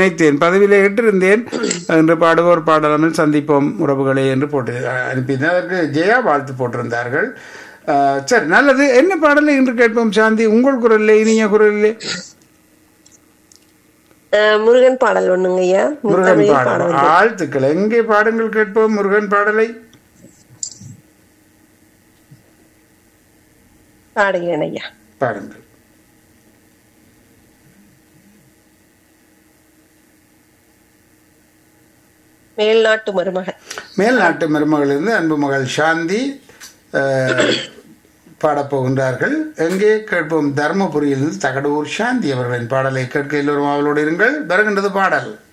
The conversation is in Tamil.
நினைத்தேன் பதவியிலே இட்டிருந்தேன் என்று பாடுவோர் பாடலாமல் சந்திப்போம் உறவுகளே என்று போட்டு அனுப்பியிருந்தேன் அதற்கு ஜெயா வாழ்த்து போட்டிருந்தார்கள் அஹ், சரி நல்லது என்ன பாடலை இன்று கேட்போம் சாந்தி உங்கள் குரல்ல இனிய குரலிலே அஹ், முருகன் பாடல் ஒண்ணுங்க ஐயா முருகன் தமிழில் பாட பாடல் வேண்டும். ஆழ்த்துக்கள் எங்கே பாடுங்கள் கேட்போம் முருகன் பாடலை பாடுகிறேன் ஐயா பாடுங்கள் மேல்நாட்டு மருமகள் மேல்நாட்டு மருமகளிலிருந்து அன்பு மகள் சாந்தி அஹ், பாடப்போகின்றார்கள் எங்கே கேட்போம் தர்மபுரியிலிருந்து தகடூர் சாந்தி அவர்களின் பாடலை கேட்க எல்லோரும் அவளோடு இருங்கள் வருகின்றது பாடல்